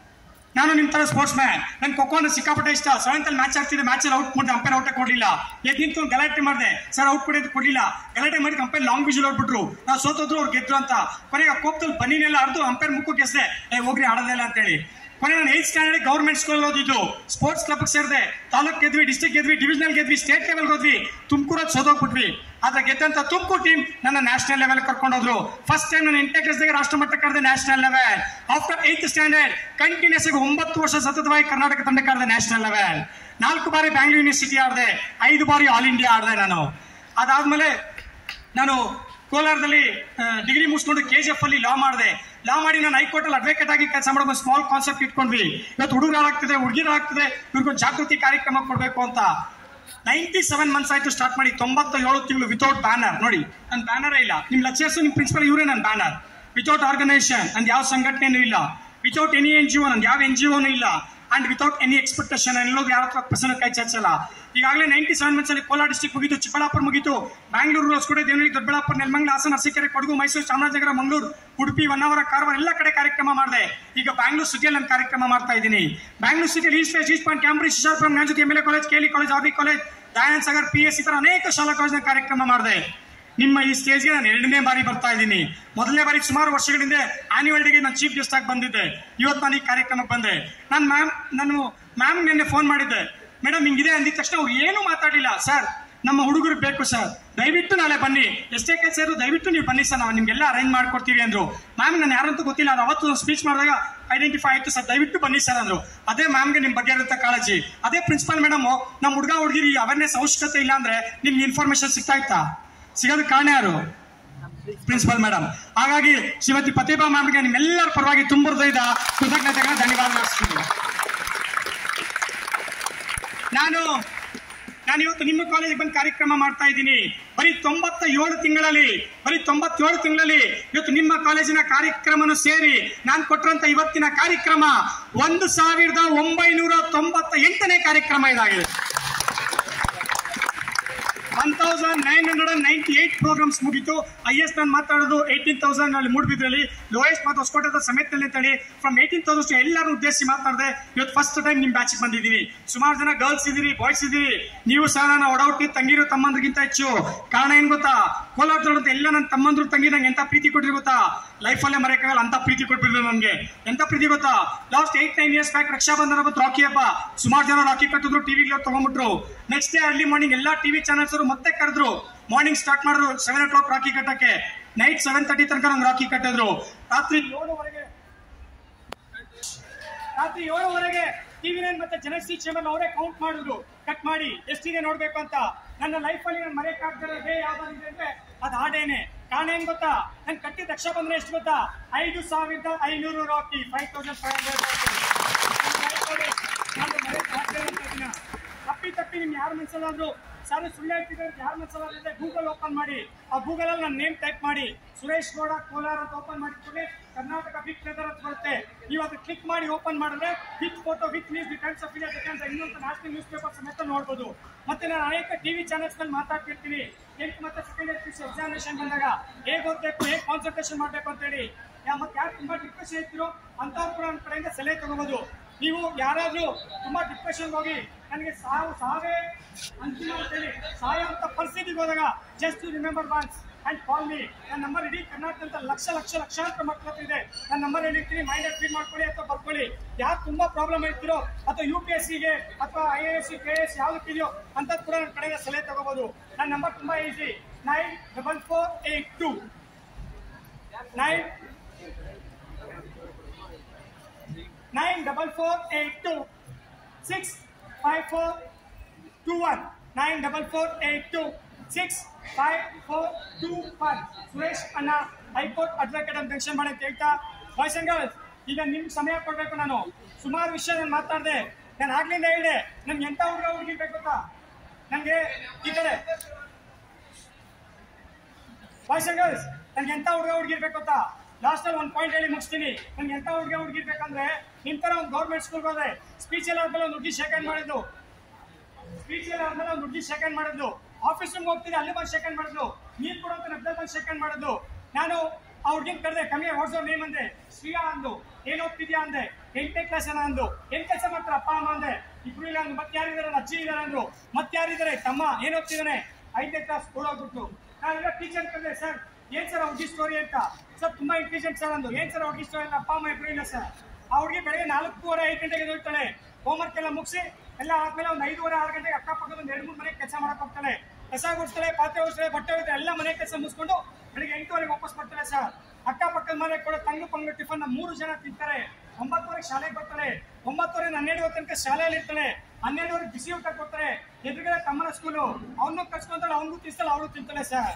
ನಾನು ನಿಮ್ಮ ತರ ಸ್ಪೋರ್ಟ್ಸ್ ಮ್ಯಾನ್ ನನ್ ಖೋಖೋ ಅಂದ್ರೆ ಸಿಕ್ಕಾಪಟ್ಟೆ ಇಷ್ಟ ಸೆವೆಂತ್ ಅಲ್ಲಿ ಮ್ಯಾಚ್ ಆಗ್ತಿದೆ ಮ್ಯಾಚ್ ಅಲ್ಲಿ ಔಟ್ ಮಾಡಿದೆ ಅಂಪೈರ್ ಔಟ್ ಕೊಡ್ಲಿಲ್ಲ ಎದ್ ನಿಂತು ಗಲಾಟೆ ಮಾಡಿದೆ ಸರ್ ಔಟ್ ಕೊಡಿ ಅಂತ ಕೊಡ್ಲಿಲ್ಲ ಗಲಾಟೆ ಮಾಡಿ ಅಂಪೈರ್ ಲಾಂಗ್ ವಿಜುಲ್ ಹೊಡ್ಬಿಟ್ರು ನಾವು ಸೋತೋದ್ರು ಅವ್ರು ಗೆದ್ರು ಅಂತ ಕೊನೆಗೆ ಆ ಕೋಪದಲ್ಲಿ ಬನ್ನಿನೆಲ್ಲ ಅರ್ದು ಅಂಪೈರ್ ಮುಖಕ್ಕೆ ಎಸ್ದೆ ಏ ಹೋಗ್ರಿ ಆಡೋದಿಲ್ಲ ಅಂತ ಹೇಳಿ ಕೊನೆ ನಾನು ಏತ್ ಸ್ಟ್ಯಾಂಡರ್ಡ್ ಗೌರ್ಮೆಂಟ್ ಸ್ಕೂಲ್ ಓದಿದ್ದು ಸ್ಪೋರ್ಟ್ಸ್ ಕ್ಲಬ್ ಸೇರಿದೆ ತಾಲೂಕ್ ಗೆದ್ವಿ ಡಿಸ್ಟ್ರಿಕ್ಟ್ ಗೆದ್ವಿ ಡಿವಿಷನಲ್ ಗೆದ್ವಿ ಸ್ಟೇಟ್ ಲೆವೆಲ್ ಹೋದ್ವಿ ತುಮಕೂರಲ್ಲಿ ಸೋದೋಗ್ಬಿಟ್ವಿ ಆದ್ರೆ ಗೆದ್ದಂತ ತುಮಕೂರು ಟೀಮ್ ನನ್ನ ನ್ಯಾಷನಲ್ ಲೆವೆಲ್ ಕರ್ಕೊಂಡೋದ್ರು ಫಸ್ಟ್ ಟೈಮ್ ನಾನು ಎಂಟನೇ ಕ್ಲಾಸ್ದಾಗ ರಾಷ್ಟ್ರ ಮಟ್ಟ ಕರೆದೆ national level after eighth standard continues ಆಗಿ ಒಂಬತ್ತು ವರ್ಷ ಸತತವಾಗಿ ಕರ್ನಾಟಕ ತಂಡ ಕರೆದೆ ನ್ಯಾಷನಲ್ ಲೆವೆಲ್ ನಾಲ್ಕು ಬಾರಿ ಬ್ಯಾಂಗ್ಳೂರ್ ಯೂನಿವರ್ಸಿಟಿ ಆಡಿದೆ ಐದು ಬಾರಿ ಆಲ್ ಇಂಡಿಯಾ ಆಡಿದೆ ನಾನು ಅದಾದ್ಮೇಲೆ ನಾನು ಕೋಲಾರದಲ್ಲಿ ಡಿಗ್ರಿ ಮುಗಿಸ್ಕೊಂಡು ಕೆ ಜಿ ಎಫ್ ಅಲ್ಲಿ ಲಾ ಮಾಡಿದೆ ಲಾ ಮಾಡಿ ನಾನು ಹೈಕೋರ್ಟ್ ಅಲ್ಲಿ ಅಡ್ವೊಕೇಟ್ ಆಗಿ ಕೆಲಸ ಮಾಡೋ ಒಂದು ಸ್ಮಾಲ್ ಕಾನ್ಸೆಪ್ಟ್ ಇಟ್ಕೊಂಡ್ವಿ ಇವತ್ತು ಹುಡುಗರು ಆಗ್ತಿದೆ ಹುಡುಗಿರು ಆಗ್ತಿದೆ ಇವ್ರಿಗೊಂದು ಜಾಗೃತಿ ಕಾರ್ಯಕ್ರಮ ಕೊಡಬೇಕು ಅಂತ ನೈಂಟಿ ಸೆವೆನ್ ಮಂತ್ಸ್ ಆಯ್ತು ಸ್ಟಾರ್ಟ್ ಮಾಡಿ ತೊಂಬತ್ತ ಏಳು ತಿಂಗಳು ವಿತೌಟ್ ಬ್ಯಾನರ್ ನೋಡಿ ನನ್ನ ಬ್ಯಾನರೇ ಇಲ್ಲ ನಿಮ್ಮ ಲೆಕ್ಚರ್ಸ್ ನಿಮ್ಮ ಪ್ರಿನ್ಸಿಪಲ್ ಇವರೇ ನನ್ನ ಬ್ಯಾನರ್ ವಿತೌಟ್ ಆರ್ಗನೈಸೇಷನ್ ನಂದು ಯಾವ ಸಂಘಟನೆನೂ ಇಲ್ಲ without any N G O ನಂದು ಯಾವ ಎನ್ ಜಿ ಒನೂ ಇಲ್ಲ ಅಂಡ್ ವಿತೌಟ್ ಎನಿ ಎಕ್ಸ್ಪೆಕ್ಟೇಷನ್ ಎಲ್ಲೋದು ಯಾರ ಹತ್ರ ಪರ್ಸನ್ ಕೈ ಚಾಚಲ್ಲ ಈಗಾಗಲೇ ನೈಂಟಿ ಸೆವೆನ್ ಮಂತ್ಸ್ ಅಲ್ಲಿ ಕೋಲಾರ ಡಿಸ್ಟಿಕ್ ಮುಗಿತು ಚಿಕ್ಕಬಳ್ಳಾಪುರ ಮುಗಿತು ಬ್ಯಾಂಗ್ಳೂರು ಹೊಸಕೋಟೆ ದೇವನಹಳ್ಳಿ ದೊಡ್ಡಬಳ್ಳಾಪುರ ನೆಲಮಂಗಲ ಹಾಸನ ಅರಸೀಕೆರೆ ಕೊಡಗು ಮೈಸೂರು ಚಾಮರಾಜನಗರ ಮಂಗಳೂರು ಉಡುಪಿ ಹೊನ್ನಾವರ ಕಾರವಾರ ಎಲ್ಲ ಕಡೆ ಕಾರ್ಯಕ್ರಮ ಮಾಡಿದೆ ಈಗ ಬ್ಯಾಂಗ್ಳೂರ್ ಸಿಟಿಯಲ್ಲಿ ನಾನು ಕಾರ್ಯಕ್ರಮ ಮಾಡ್ತಾ ಇದ್ದೀನಿ ಬ್ಯಾಂಗ್ಳೂರ್ ಸಿಟಿಯಲ್ಲಿ east west east point Cambridge ಶಿಶಾಪುರಂ ನ್ಯಾಜುತಿ ಎಮ್ ಎಲ್ ಎ ಕಾಲೇಜ್ ಕೆಲಿ college R B college Dayanand Sagar P S E ತರ ಅನೇಕ ಶಾಲಾ ಕಾಲೇಜಿನ ಕಾರ್ಯಕ್ರಮ ಮಾಡಿದೆ ನಿಮ್ಮ ಈ ಸ್ಟೇಜ್ಗೆ ನಾನು ಎರಡನೇ ಬಾರಿ ಬರ್ತಾ ಇದ್ದೀನಿ ಮೊದಲನೇ ಬಾರಿ ಸುಮಾರು ವರ್ಷಗಳಿಂದ ಆನ್ಯುವಲ್ ಡೇಗೆ ನಾನು ಚೀಫ್ ಗೆಸ್ಟ್ ಆಗಿ ಬಂದಿದ್ದೆ ಇವತ್ತು ನಾನು ಈ ಕಾರ್ಯಕ್ರಮಕ್ಕೆ ಬಂದೆ ನಾನು ಮ್ಯಾಮ್ ನಾನು ಮ್ಯಾಮ್ ನಿನ್ನೆ ಫೋನ್ ಮಾಡಿದ್ದೆ ಮೇಡಮ್ ಹಿಂಗಿದೆ ಅಂದಿದ ತಕ್ಷಣ ಅವ್ರು ಏನೂ ಮಾತಾಡಲಿಲ್ಲ ಸರ್ ನಮ್ಮ ಹುಡುಗರು ಬೇಕು ಸರ್ ದಯವಿಟ್ಟು ನಾಳೆ ಬನ್ನಿ ಎಷ್ಟೇ ಕೆಲಸ ಇದ್ರು ದಯವಿಟ್ಟು ನೀವು ಬನ್ನಿ ಸರ್ ನಾವು ನಿಮ್ಗೆಲ್ಲ ಅರೇಂಜ್ ಮಾಡ್ಕೊಡ್ತೀವಿ ಅಂದ್ರು ಮ್ಯಾಮ್ ನಾನು ಯಾರಂತೂ ಗೊತ್ತಿಲ್ಲ ಅದು ಅವತ್ತು ಸ್ಪೀಚ್ ಮಾಡಿದಾಗ ಐಡೆಂಟಿಫೈ ಆಯ್ತು ಸರ್ ದಯವಿಟ್ಟು ಬನ್ನಿ ಸರ್ ಅಂದ್ರು ಅದೇ ಮ್ಯಾಮ್ಗೆ ನಿಮ್ ಬಗ್ಗೆ ಇರುತ್ತೆ ಕಾಳಜಿ ಅದೇ ಪ್ರಿನ್ಸಿಪಲ್ ಮೇಡಮ್ ನಮ್ಮ ಹುಡುಗ ಹುಡುಗಿರಿ ಅವೇರ್ನೆಸ್ ಅವಶ್ಯಕತೆ ಇಲ್ಲ ಅಂದ್ರೆ ನಿಮ್ಗೆ ಇನ್ಫಾರ್ಮೇಶನ್ ಸಿಗ್ತಾ ಇತ್ತಾ ಸಿಗೋದಕ್ಕೆ ಕಾರಣ ಯಾರು ಪ್ರಿನ್ಸಿಪಲ್ ಮೇಡಮ್ ಹಾಗಾಗಿ ಶ್ರೀಮತಿ ಪ್ರತಿಭಾ ಮ್ಯಾಮ್ಗೆ ನಿಮ್ಮೆಲ್ಲರ ಪರವಾಗಿ ತುಂಬ ಹೃದಯದ ಕೃತಜ್ಞತೆಗಳ ಧನ್ಯವಾದ ಅರ್ಪಿಸ್ತೀನಿ ನಾನು ನಾನು ಇವತ್ತು ನಿಮ್ಮ ಕಾಲೇಜಿಗೆ ಬಂದು ಕಾರ್ಯಕ್ರಮ ಮಾಡ್ತಾ ಇದ್ದೀನಿ ಬರೀ ತೊಂಬತ್ತ ಏಳು ತಿಂಗಳಲ್ಲಿ ಬರೀ ತೊಂಬತ್ತೇಳು ತಿಂಗಳಲ್ಲಿ ಇವತ್ತು ನಿಮ್ಮ ಕಾಲೇಜಿನ ಕಾರ್ಯಕ್ರಮನು ಸೇರಿ ನಾನು ಕೊಟ್ಟಿರುವಂತ ಇವತ್ತಿನ ಕಾರ್ಯಕ್ರಮ ಒಂದು ಸಾವಿರದ ಒಂಬೈನೂರ ತೊಂಬತ್ತ ಎಂಟನೇ ಕಾರ್ಯಕ್ರಮ ಇದಾಗಿದೆ one thousand nine hundred and ninety eight programs ಮುಗೀತು ಹೈಯೆಸ್ಟ್ ನಾನು ಮಾತಾಡೋದು ಏಯ್ಟೀನ್ ತೌಸಂಡ್ ಅಲ್ಲಿ ಮೂಡ್ಬಿದ್ರಲ್ಲಿ ಲೋಯೆಸ್ಟ್ ಮತ್ತು ಹೊಸಕೋಟೆ ಸಮೇತದಲ್ಲಿ ಅಂತೇಳಿ ಫ್ರಮ್ ಏಯ್ಟೀನ್ ತೌಸಂಡ್ ಎಲ್ಲರೂ ಉದ್ದೇಶಿಸಿ ಮಾತಾಡಿದೆ ಇವತ್ತು ಫಸ್ಟ್ ಟೈಮ್ ನಿಮ್ಮ ಬ್ಯಾಚಿಗೆ ಬಂದಿದ್ದೀನಿ ಸುಮಾರು ಜನ ಗರ್ಲ್ಸ್ ಇದ್ದೀರಿ ಬಾಯ್ಸ್ ಇದ್ದೀರಿ ನೀವು ಸಹ ನನ್ನ ಒಡಹುಟ್ಟಿ ತಂಗಿರು ತಮ್ಮಂದ್ರಿಗಿಂತ ಹೆಚ್ಚು ಕಾರಣ ಏನ್ ಗೊತ್ತಾ ಕೋಲಾರದೊಳಂತ ಎಲ್ಲ ನನ್ನ ತಮ್ಮಂದ್ರು ತಂಗಿ ನಂಗೆ ಎಂತ ಪ್ರೀತಿ ಕೊಟ್ಟಿರಿ ಗೊತ್ತಾ ಲೈಫಲ್ಲೇ ಮರೆಯಕ್ಕಾಗಲ್ಲ ಅಂತ ಪ್ರೀತಿ ಕೊಟ್ಬಿದ್ರು ನನಗೆ ಎಂತ ಪ್ರೀತಿ ಗೊತ್ತಾ last eight nine years back Raksha Bandhan ಬಂತು ರಾಕಿ ಹಬ್ಬ ಸುಮಾರು ಜನ ರಾಕಿ ಕಟ್ಟಿದ್ರು ಟಿವಿಗೆ ತಗೊಂಡ್ಬಿಟ್ರು ನೆಕ್ಸ್ಟ್ ಡೇ ಅರ್ಲಿ ಮಾರ್ನಿಂಗ್ ಎಲ್ಲಾ ಟಿವಿ ಚಾನಲ್ಸ್ ಅವರು ಮತ್ತೆ ಕರೆದ್ರು ಮಾರ್ನಿಂಗ್ ಸ್ಟಾರ್ಟ್ ಮಾಡಿದ್ರು ಸೆವೆನ್ ಓ ಕ್ಲಾಕ್ ರಾಕಿ ಕಟ್ಟಕ್ಕೆ ನೈಟ್ ಸೆವೆನ್ ತರ್ಟಿ ತನಕ ನಂಗೆ ರಾಕಿ ಕಟ್ಟಿದ್ರು ರಾತ್ರಿ ಏಳುವರೆಗೆ ರಾತ್ರಿ ಏಳುವರೆಗೆ ಟಿವಿ ನೈನ್ ಮತ್ತೆ ಜನಶ್ರೀ ಚೇಂಬರ್ ಅವರೇ ಕೌಂಟ್ ಮಾಡಿದ್ರು ಕಟ್ ಮಾಡಿ ಎಷ್ಟಿದೆ ನೋಡ್ಬೇಕು ಅಂತ ನನ್ನ ಲೈಫ್ ಅಲ್ಲಿ ನಾನು ಮರೆಯಕ್ಕಾಗ್ದಿರೋ ಡೇ ಯಾವ್ದಾಗಿದೆ ಅಂದ್ರೆ ಅದು ಹಾಡೇನೆ ಕಾರಣ ಏನ್ ಗೊತ್ತಾ ನನ್ ಕಟ್ಟಿದ ರಕ್ಷಾ ಬಂದ್ರೆ ಎಷ್ಟು ಗೊತ್ತಾ ಐದು ಸಾವಿರದ ಐನೂರು rakhi five thousand five hundred ತಪ್ಪಿ ತಪ್ಪಿ ನಿಮ್ ಯಾರ ಮನ್ಸಲ್ಲಾದ್ರು ಸರ್ ಸುಳ್ಳು ಹೇಳ್ತಿದ್ರೆ ಯಾರ ಮನ್ಸಲ್ಲಾದ್ರೆ ಗೂಗಲ್ ಓಪನ್ ಮಾಡಿ ಆ ಗೂಗಲ್ ಅಲ್ಲಿ ನನ್ನ ನೇಮ್ ಟೈಪ್ ಮಾಡಿ ಸುರೇಶ್ ಗೌಡ ಕೋಲಾರ ಅಂತ ಓಪನ್ ಮಾಡಿ ಕೂಡಲೇ ಕರ್ನಾಟಕ ಬಿಗ್ ವೆದರ್ ಅಂತ ಬರುತ್ತೆ ನೀವು ಅದು ಕ್ಲಿಕ್ ಮಾಡಿ ಓಪನ್ ಮಾಡಿದ್ರೆ with photo with news the Times of India seconds ಇನ್ನೊಂದು ನ್ಯಾಷನಲ್ ನ್ಯೂಸ್ ಪೇಪರ್ ಸಮೇತ ನೋಡ್ಬೋದು ಮತ್ತೆ ನಾನು ಅನೇಕ ಟಿವಿ ಚಾನೆಲ್ಸ್ ನಲ್ಲಿ ಮಾತಾಡ್ತಿರ್ತೀನಿ ಟೆಂತ್ ಮತ್ತೆ ಸೆಕೆಂಡ್ ಇಯರ್ ಪಿಸಿ ಎಕ್ಸಾಮಿನೇಷನ್ ಬಂದಾಗ ಹೇಗೆ ಓದಬೇಕು ಹೇಗೆ ಕಾನ್ಸಂಟ್ರೇಷನ್ ಮಾಡಬೇಕು ಅಂತೇಳಿ ಯಾ- ಮತ್ತೆ ಯಾರು ತುಂಬಾ ಡಿಪ್ರೆಷನ್ ಇರ್ತೀರೋ ಅಂಥವ್ರು ಕೂಡ ನನ್ನ ಕಡೆಯಿಂದ ಸಲಹೆ ತಗೋಬಹುದು ನೀವು ಯಾರಾದ್ರೂ ತುಂಬಾ ಡಿಪ್ರೆಷನ್ ಹೋಗಿ ನನಗೆ ಸಾವು ಸಾವೇ ಅಂತಿಮ ಅಂತೇಳಿ ಸಾಯುವಂತ ಪರಿಸ್ಥಿತಿಗೆ ಹೋದಾಗ just remember once and call me ನನ್ನ ನಂಬರ್ ಇಡೀ ಕರ್ನಾಟಕದ ಲಕ್ಷ ಲಕ್ಷ ಲಕ್ಷಾಂತರ ಮಕ್ಕಳ ಹತ್ರ ಇದೆ ನನ್ನ ನಂಬರ್ ಹೇಳಿರ್ತೀನಿ ಮೈಂಡ್ ಫೀಲ್ ಮಾಡ್ಕೊಳ್ಳಿ ಅಥವಾ ಬರ್ಕೊಳ್ಳಿ ಯಾರು ತುಂಬಾ ಪ್ರಾಬ್ಲಮ್ ಇರ್ತೀರೋ ಅಥವಾ ಯು ಪಿ ಎಸ್ ಸಿಗೆ ಅಥವಾ I A S C K S ಯಾವ್ದಕ್ಕಿದೆಯೋ ಅಂಥದ್ದು ಕೂಡ ನನ್ನ ಕಡೆಯಿಂದ ಸಲಹೆ ತಗೋಬಹುದು ನನ್ನ ನಂಬರ್ ತುಂಬಾ easy nine double four eight two nine nine double four eight two six five four two one nine double four eight two six five four two one Suresh ಅಣ್ಣ ಹೈಕೋರ್ಟ್ ಅಡ್ವೊಕೇಟ್ ಅಂತ ಮೆನ್ಷನ್ ಮಾಡಿ ಅಂತ ಹೇಳ್ತಾ boys and girls ಈಗ ನಿಮ್ಗೆ ಸಮಯ ಕೊಡಬೇಕು ನಾನು ಸುಮಾರು ವಿಷಯ ನಾನು ಮಾತಾಡಿದೆ ನಾನು ಆಗ್ಲಿಂದ ಹೇಳಿದೆ ನನ್ಗೆ ಎಂತ ಹುಡುಗ ಹುಡುಗಿ ಬೇಕು ಗೊತ್ತಾ ನನಗೆ ಈ ಕಡೆ ಬಾಯ್ಸ್ ಅಂಡ್ ಗರ್ಲ್ಸ್ ನನ್ಗೆ ಎಂತ ಹುಡುಗ ಹುಡುಗಿ ಬೇಕು ಗೊತ್ತಾ ಲಾಸ್ಟ್ ಅಲ್ಲಿ ಒಂದು ಪಾಯಿಂಟ್ ಹೇಳಿ ಮುಗಿಸ್ತೀನಿ ನನ್ಗೆ ಎಂತ ಹುಡುಗ ಹುಡುಗಿ ಬೇಕಂದ್ರೆ ನಿಮ್ ತರ ಒಂದು ಗೌರ್ಮೆಂಟ್ ಸ್ಕೂಲ್ ಹೋದೆ ಸ್ಪೀಚ್ ಎಲ್ಲ ಆದ್ಮೇಲೆ ಒಂದು ಹುಡುಗಿ ಸೆಕೆಂಡ್ ಮಾಡಿದ್ದು ಸ್ಪೀಚ್ ಎಲ್ಲ ಆದ್ಮೇಲೆ ಒಂದು ಹುಡುಗಿ ಸೆಕೆಂಡ್ ಮಾಡಿದ್ಲು ಆಫೀಸ್ ರೂಮ್ ಹೋಗ್ತಿದ್ದೆ ಅಲ್ಲಿ ಬಂದು ಸೆಕೆಂಡ್ ಮಾಡಿದ್ಲು ನೀರ್ ಕೊಡೋ ಅಂತ ನೆಪದಲ್ಲಿ ಬಂದು ಸೆಕೆಂಡ್ ಮಾಡಿದ್ಲು ನಾನು ಆ ಹುಡುಗಿನ ಕರೆದೆ ಕಮ್ಮಿ ವಾಟ್ಸ್ ನೇಮ್ ಅಂದೆ ಶ್ರೀಯಾ ಅಂದು ಏನ್ ಹೋಗ್ತಿದ್ಯಾ ಅಂದೆ ಎಂಟನೇ ಕ್ಲಾಸ್ ಅನ್ನ ಅಂದು ಏನ್ ಕೆಲಸ ಮಾಡ್ತಾರೆ ಅಪ್ಪ ಅಮ್ಮ ಅಂದೆ ಇಬ್ರು ಇಲ್ಲ ಅಂದ್ರು ಮತ್ತೆ ಯಾರಿದಾರೆ ಅಜ್ಜಿ ಇದಾರೆ ಅಂದ್ರು ಮತ್ತೆ ಯಾರಿದ್ದಾರೆ ತಮ್ಮ ಏನ್ ಹೋಗ್ತಿದ್ದಾನೆ ಐದನೇ ಕ್ಲಾಸ್ ಕೊಡೋಗ್ಬಿಟ್ಟು ನಾನೀಗ ಟೀಚರ್ ಕಲ್ಲೆ ಸರ್ ಏನ್ ಸರ್ ಹುಡುಗಿ ಸ್ಟೋರಿ ಅಂತ ಸರ್ ತುಂಬಾ ಇಂಟೆಲಿಜೆಂಟ್ ಸರ್ ಅಂದು ಏನ್ ಸರ್ ಹುಡುಗಿ ಸ್ಟೋರಿ ಅಂತ ಅಪ್ಪ ಅಮ್ಮ ಇಬ್ರು ಇಲ್ಲ ಸರ್ ಆ ಹುಡುಗಿ ಬೆಳಗ್ಗೆ ನಾಲ್ಕೂವರೆ ಐದು ಗಂಟೆಗೆ ಎದ್ದೇಳ್ತಾಳೆ ಹೋಮ್ವರ್ಕ್ ಎಲ್ಲ ಮುಗಿಸಿ ಎಲ್ಲ ಆದ್ಮೇಲೆ ಒಂದು ಐದೂವರೆ ಆರು ಗಂಟೆಗೆ ಅಕ್ಕಪಕ್ಕದ ಒಂದು ಎರಡು ಮೂರು ಮನೆ ಕೆಲಸ ಮಾಡಕ್ ಹೋಗ್ತಾಳೆ ಕಸ ಗುಡಿಸ್ತಾಳೆ ಪಾತ್ರೆ ಹೊಡಿಸ್ತಾಳೆ ಬಟ್ಟೆ ಹೊಡಿತಾಳೆ ಎಲ್ಲ ಮನೆ ಕೆಲಸ ಮುಗಿಸ್ಕೊಂಡು ಬೆಳಿಗ್ಗೆ ಎಂಟುವರೆಗೆ ವಾಪಸ್ ಬರ್ತಾಳೆ ಸರ್ ಅಕ್ಕಪಕ್ಕದ ಮನೆ ಕೂಡ ತಂಗು ಪಂಗು ಟಿಫನ್ ಮೂರು ಜನ ತಿಂತಾರೆ ಒಂಬತ್ತುವರೆಗೆ ಶಾಲೆಗೆ ಬರ್ತಾಳೆ ಒಂಬತ್ತುವರೆ ಹನ್ನೆರಡು ತನಕ ಶಾಲೆಯಲ್ಲಿ ಇರ್ತಾಳೆ ಹನ್ನೆರಡುವರೆಗೆ ಬಿಸಿ ಊಟ ಕೊಡ್ತಾರೆ ಎದುರುಗಡೆ ತಮ್ಮನ ಸ್ಕೂಲು ಅವನು ಕರ್ಸ್ಕೊಂತಾಳೆ ಅವನು ತಿನ್ಸ್ತಾಳೆ ಅವಳು ತಿಂತಾಳೆ ಸರ್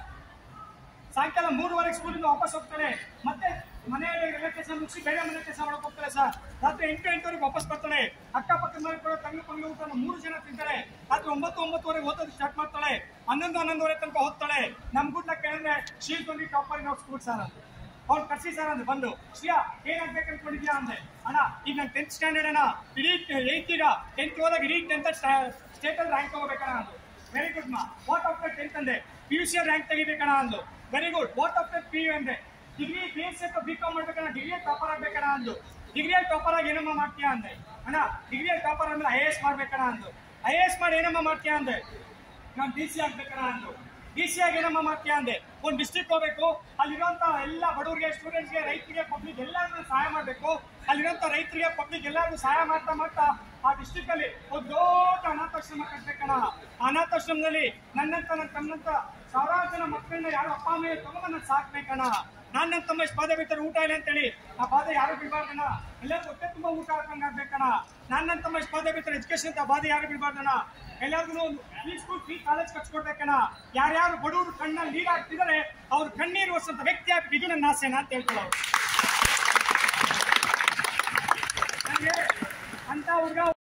ಸಾಯಂಕಾಲ ಮೂರುವರೆಗೆ ಸ್ಕೂಲಿಂದ ವಾಪಸ್ ಹೋಗ್ತಾಳೆ ಮತ್ತೆ ಮನೆಯಲ್ಲಿ ಎಲ್ಲ ಕೆಲಸ ಮುಗಿಸಿ ಬೇರೆ ಮನೆ ಕೆಲಸ ಮಾಡಕ್ ಹೋಗ್ತಾಳೆ ಸರ್ ರಾತ್ರಿ ಎಂಟು ಎಂಟುವರೆಗೆ ವಾಪಸ್ ಬರ್ತಾಳೆ ಅಕ್ಕಪಕ್ಕದ ಮನೆ ಕೂಡ ತಂಗು ಪಂಗು ಊಟ ಮೂರು ಜನ ತಿಂತಾರೆ ರಾತ್ರಿ ಒಂಬತ್ತು ಒಂಬತ್ತುವರೆಗೆ ಓದೋದು ಸ್ಟಾರ್ಟ್ ಮಾಡ್ತಾಳೆ ಹನ್ನೊಂದು ಹನ್ನೊಂದುವರೆ ತನಕ ಓದ್ತಾಳೆ ನಮ್ ಗುಡ್ಲ ಕೇಳಿದ್ರೆ ಶೀಲ್ ಬಂದು ಟಾಪರ್ ಇನ್ ಸ್ಕೂಲ್ ಸರ್ ಅಂತ ಅವ್ನು ಕರ್ಸಿ ಸರ್ ಅಂದ್ ಬಂದು ಶ್ರೀಯಾ ಏನಾಗ್ಬೇಕು ಅನ್ಕೊಂಡಿದ್ಯಾ ಅಂದೆ ಅಣ್ಣ ಈಗ ನಾನು ಟೆಂತ್ ಸ್ಟ್ಯಾಂಡರ್ಡ್ ಅಣ್ಣ ಇಡೀ ಏಯ್ತ್ ಈಗ ಟೆಂತ್ ಹೋದಾಗ ಇಡೀ ಟೆಂತ್ ಸ್ಟೇಟ್ ಅಲ್ಲಿ ರ್ಯಾಂಕ್ ತಗೋಬೇಕಣ್ಣ ಅಂದು ವೆರಿ ಗುಡ್ ಮಾ ವಾಟ್ ಆಫ್ಟರ್ ಟೆಂತ್ ಅಂದೆ ಪಿ ಯು ಸಿ ರ್ಯಾಂಕ್ ತೆಗಿಬೇಕಣ್ಣ ಅಂದು very good what after P U ಅಂದೆ degree B S F B com ಮಾಡ್ಬೇಕಣ್ಣ ಡಿಗ್ರಿಯಲ್ಲಿ ಟಾಪರ್ ಆಗ್ಬೇಕಣ್ಣ ಅಂದು ಡಿಗ್ರಿಯಲ್ಲಿ ಟಾಪರ್ ಆಗಿ ಏನಮ್ಮ ಮಾಡ್ತೀಯಾ ಅಂದೆ ಅಣ್ಣ ಡಿಗ್ರಿಯಲ್ಲಿ ಟಾಪರ್ ಆದ್ಮೇಲೆ ಐ ಎ ಎಸ್ ಮಾಡ್ಬೇಕಣ್ಣ ಅಂದು ಐ ಎ ಎಸ್ ಮಾಡಿ ಏನಮ್ಮ ಮಾಡ್ತೀಯಾ ಅಂದೆ ನಾನು ಡಿ ಸಿ ಆಗ್ಬೇಕಣ್ಣ ಅಂದು ಡಿ ಸಿ ಆಗಿ ಏನಮ್ಮ ಮಾಡ್ತೀಯಾ ಅಂದೆ ಒಂದು ಡಿಸ್ಟ್ರಿಕ್ಟ್ ಹೋಗ್ಬೇಕು ಅಲ್ಲಿರುವಂತ ಎಲ್ಲ ಬಡವರಿಗೆ ಸ್ಟೂಡೆಂಟ್ಸ್ಗೆ ರೈತರಿಗೆ ಪಬ್ಲಿಕ್ ಎಲ್ಲರಿಗೂ ಸಹಾಯ ಮಾಡಬೇಕು ಅಲ್ಲಿರುವಂತ ರೈತರಿಗೆ ಪಬ್ಲಿಕ್ ಎಲ್ಲರಿಗೂ ಸಹಾಯ ಮಾಡ್ತಾ ಮಾಡ್ತಾ ಆ ಡಿಸ್ಟ್ರಿಕ್ಟ್ ಅಲ್ಲಿ ಒಂದು ದೊಡ್ಡ ಅನಾಥಾಶ್ರಮ ಕಟ್ಬೇಕಣ್ಣ ಆ ಅನಾಥಾಶ್ರಮದಲ್ಲಿ ನನ್ನಂತ ನನ್ನ ತಮ್ಮಂತ ಸಾವಿರಾರು ಜನ ಮಕ್ಕಳನ್ನ ಯಾರು ಅಪ್ಪ ಅಮ್ಮ ತಗೊಂಡು ಸಾಕ್ಬೇಕಣ್ಣ ನಾನ್ ನನ್ನ ತಮ್ಮ ಇಷ್ಟು ಬಾಧೆ ಬಿಡ್ತಾರೆ ಊಟ ಇಲ್ಲ ಅಂತೇಳಿ ಆ ಬಾಧೆ ಯಾರು ಬಿಡ್ಬಾರ್ದಣ್ಣ ಎಲ್ಲರಿಗೂ ಹೊಟ್ಟೆ ತುಂಬಾ ಊಟ ಹಾಕಂಗ್ ಆಗ್ಬೇಕಣ್ಣ ನಾನ್ ನನ್ನ ತಮ್ಮ ಇಷ್ಟು ಬಾಧೆ ಬಿಡ್ತಾರೆ ಎಜುಕೇಶನ್ ಅಂತ ಬಾಧೆ ಯಾರು ಬಿಡ್ಬಾರ್ದಣ್ಣ ಎಲ್ಲರಿಗೂ ಒಂದು ಫ್ರೀ ಸ್ಕೂಲ್ ಫ್ರೀ ಕಾಲೇಜ್ ಕಟ್ಸ್ಕೊಡ್ಬೇಕಣ್ಣ ಯಾರ್ಯಾರು ಬಡವರು ಕಣ್ಣಲ್ಲಿ ನೀರು ಹಾಕ್ತಿದ್ದಾರೆ ಅವ್ರ ಕಣ್ಣೀರು ಒರ್ಸಂತ ವ್ಯಕ್ತಿ ಆಗ್ಬೇಕು ಇದು ನನ್ನ ಆಸೆನ ಅಂತ ಹೇಳ್ಕೊಳ್ಳೋ ನನಗೆ ಅಂತ ಹುಡುಗ